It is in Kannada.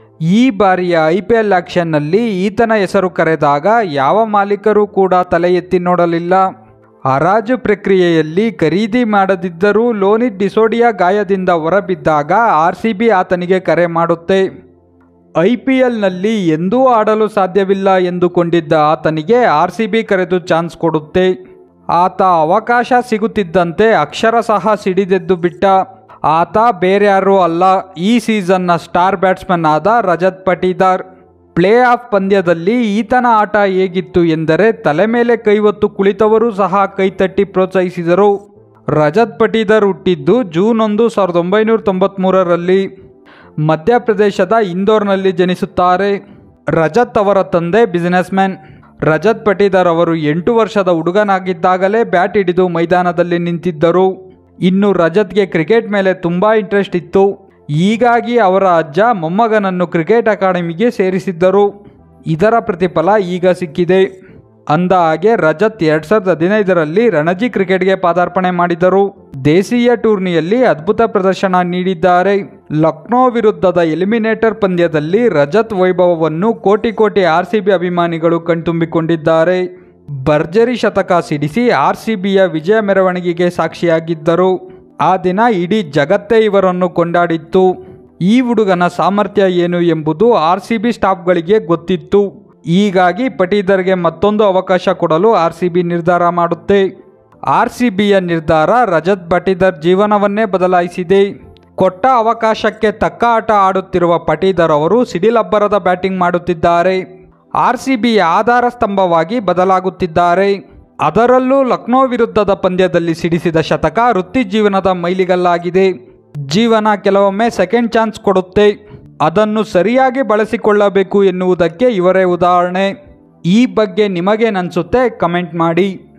ಈ ಬಾರಿಯ ಐ ಪಿ ಎಲ್ ಆಕ್ಷನ್ನಲ್ಲಿ ಈತನ ಹೆಸರು ಕರೆದಾಗ ಯಾವ ಮಾಲೀಕರು ಕೂಡ ತಲೆ ಎತ್ತಿ ನೋಡಲಿಲ್ಲ ಹರಾಜು ಪ್ರಕ್ರಿಯೆಯಲ್ಲಿ ಖರೀದಿ ಮಾಡದಿದ್ದರೂ ಲೋನಿತ್ ಡಿಸೋಡಿಯಾ ಗಾಯದಿಂದ ಹೊರಬಿದ್ದಾಗ ಆರ್ ಸಿ ಬಿ ಆತನಿಗೆ ಕರೆ ಮಾಡುತ್ತೆ ಐ ಪಿ ಎಲ್ನಲ್ಲಿ ಎಂದೂ ಆಡಲು ಸಾಧ್ಯವಿಲ್ಲ ಎಂದುಕೊಂಡಿದ್ದ ಆತನಿಗೆ ಆರ್ ಸಿ ಬಿ ಕರೆದು ಚಾನ್ಸ್ ಕೊಡುತ್ತೆ ಆತ ಅವಕಾಶ ಸಿಗುತ್ತಿದ್ದಂತೆ ಅಕ್ಷರ ಸಹ ಸಿಡಿದೆದ್ದು ಬಿಟ್ಟ ಆತ ಬೇರ್ಯಾರೂ ಅಲ್ಲ ಈ ಸೀಸನ್ನ ಸ್ಟಾರ್ ಬ್ಯಾಟ್ಸ್ಮನ್ ಆದ ರಜತ್ ಪಟೀದಾರ್ ಪ್ಲೇ ಆಫ್ ಪಂದ್ಯದಲ್ಲಿ ಈತನ ಆಟ ಹೇಗಿತ್ತು ಎಂದರೆ ತಲೆ ಮೇಲೆ ಕೈವತ್ತು ಕುಳಿತವರು ಸಹ ಕೈತಟ್ಟಿ ಪ್ರೋತ್ಸಾಹಿಸಿದರು ರಜತ್ ಪಟೀದಾರ್ ಹುಟ್ಟಿದ್ದು ಜೂನ್ ಒಂದು ಸಾವಿರದ ಒಂಬೈನೂರ ತೊಂಬತ್ತ್ಮೂರರಲ್ಲಿ ಮಧ್ಯಪ್ರದೇಶದ ಇಂದೋರ್ನಲ್ಲಿ ಜನಿಸುತ್ತಾರೆ ರಜತ್ ಅವರ ತಂದೆ ಬಿಸಿನೆಸ್ ಮ್ಯಾನ್ ರಜತ್ ಪಟೀದಾರ್ ಅವರು ಎಂಟು ವರ್ಷದ ಹುಡುಗನಾಗಿದ್ದಾಗಲೇ ಬ್ಯಾಟ್ ಹಿಡಿದು ಮೈದಾನದಲ್ಲಿ ನಿಂತಿದ್ದರು ಇನ್ನು ರಜತ್ಗೆ ಕ್ರಿಕೆಟ್ ಮೇಲೆ ತುಂಬ ಇಂಟ್ರೆಸ್ಟ್ ಇತ್ತು ಹೀಗಾಗಿ ಅವರ ಅಜ್ಜ ಮೊಮ್ಮಗನನ್ನು ಕ್ರಿಕೆಟ್ ಅಕಾಡೆಮಿಗೆ ಸೇರಿಸಿದ್ದರು ಇದರ ಪ್ರತಿಫಲ ಈಗ ಸಿಕ್ಕಿದೆ ಅಂದ ಹಾಗೆ ರಜತ್ ಎರಡ್ ಸಾವಿರದ ಹದಿನೈದರಲ್ಲಿ ರಣಜಿ ಕ್ರಿಕೆಟ್ಗೆ ಪಾದಾರ್ಪಣೆ ಮಾಡಿದರು ದೇಶೀಯ ಟೂರ್ನಿಯಲ್ಲಿ ಅದ್ಭುತ ಪ್ರದರ್ಶನ ನೀಡಿದ್ದಾರೆ ಲಕ್ನೋ ವಿರುದ್ಧದ ಎಲಿಮಿನೇಟರ್ ಪಂದ್ಯದಲ್ಲಿ ರಜತ್ ವೈಭವವನ್ನು ಕೋಟಿ ಕೋಟಿ ಆರ್ ಸಿ ಬಿ ಅಭಿಮಾನಿಗಳು ಕಣ್ತುಂಬಿಕೊಂಡಿದ್ದಾರೆ ಭರ್ಜರಿ ಶತಕ ಸಿಡಿಸಿ ಆರ್ ಸಿ ಬಿಯ ವಿಜಯ ಮೆರವಣಿಗೆಗೆ ಸಾಕ್ಷಿಯಾಗಿದ್ದರು ಆ ದಿನ ಇಡೀ ಜಗತ್ತೇ ಇವರನ್ನು ಕೊಂಡಾಡಿತ್ತು ಈ ಹುಡುಗನ ಸಾಮರ್ಥ್ಯ ಏನು ಎಂಬುದು ಆರ್ ಸಿ ಬಿ ಸ್ಟಾಫ್ಗಳಿಗೆ ಗೊತ್ತಿತ್ತು ಹೀಗಾಗಿ ಪಟೀದರ್ಗೆ ಮತ್ತೊಂದು ಅವಕಾಶ ಕೊಡಲು ಆರ್ ಸಿ ಬಿ ನಿರ್ಧಾರ ಮಾಡುತ್ತೆ ಆರ್ ಸಿ ಬಿಯ ನಿರ್ಧಾರ ರಜತ್ ಪಟೀದರ್ ಜೀವನವನ್ನೇ ಬದಲಾಯಿಸಿದೆ ಕೊಟ್ಟ ಅವಕಾಶಕ್ಕೆ ತಕ್ಕ ಆಟ ಆಡುತ್ತಿರುವ ಪಟೀದರ್ ಅವರು ಸಿಡಿಲಬ್ಬರದ ಬ್ಯಾಟಿಂಗ್ ಮಾಡುತ್ತಿದ್ದಾರೆ ಆರ್ ಸಿ ಬಿ ಆಧಾರ ಸ್ತಂಭವಾಗಿ ಬದಲಾಗುತ್ತಿದ್ದಾರೆ ಅದರಲ್ಲೂ ಲಕ್ನೋ ವಿರುದ್ಧದ ಪಂದ್ಯದಲ್ಲಿ ಸಿಡಿಸಿದ ಶತಕ ವೃತ್ತಿ ಜೀವನದ ಮೈಲಿಗಲ್ಲಾಗಿದೆ ಜೀವನ ಕೆಲವೊಮ್ಮೆ ಸೆಕೆಂಡ್ ಚಾನ್ಸ್ ಕೊಡುತ್ತೆ ಅದನ್ನು ಸರಿಯಾಗಿ ಬಳಸಿಕೊಳ್ಳಬೇಕು ಎನ್ನುವುದಕ್ಕೆ ಇವರೇ ಉದಾಹರಣೆ ಈ ಬಗ್ಗೆ ನಿಮಗೇನನ್ಸುತ್ತೆ ಕಮೆಂಟ್ ಮಾಡಿ